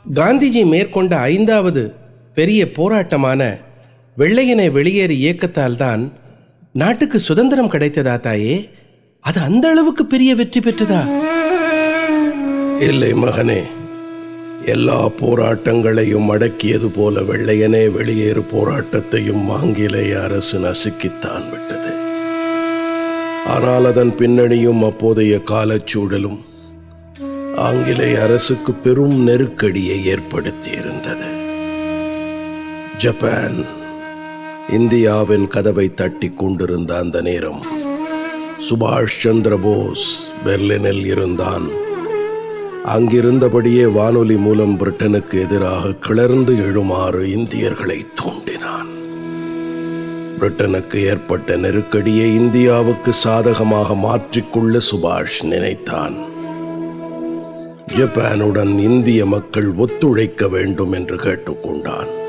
காந்திஜி மேற்கொண்ட ஐந்தாவது பெரிய போராட்டமான வெள்ளையனை வெளியேறு இயக்கத்தால் தான் நாட்டுக்கு சுதந்திரம் கிடைத்ததா தாயே அது அந்த அளவுக்கு பெரிய வெற்றி பெற்றதா இல்லை மகனே எல்லா போராட்டங்களையும் அடக்கியது போல வெள்ளையனே வெளியேறு போராட்டத்தையும் ஆங்கிலேய அரசு நசுக்கித்தான் விட்டது ஆனால் அதன் பின்னணியும் அப்போதைய காலச்சூழலும் ஆங்கிலேய அரசுக்கு பெரும் நெருக்கடியை ஏற்படுத்தியிருந்தது ஜப்பான் இந்தியாவின் கதவை தட்டி கொண்டிருந்த அந்த நேரம் சுபாஷ் சந்திர போஸ் பெர்லினில் இருந்தான் அங்கிருந்தபடியே வானொலி மூலம் பிரிட்டனுக்கு எதிராக கிளர்ந்து எழுமாறு இந்தியர்களை தூண்டினான் பிரிட்டனுக்கு ஏற்பட்ட நெருக்கடியை இந்தியாவுக்கு சாதகமாக மாற்றிக்கொள்ள சுபாஷ் நினைத்தான் ஜப்பானுடன் இந்திய மக்கள் ஒத்துழைக்க வேண்டும் என்று கேட்டுக்கொண்டான்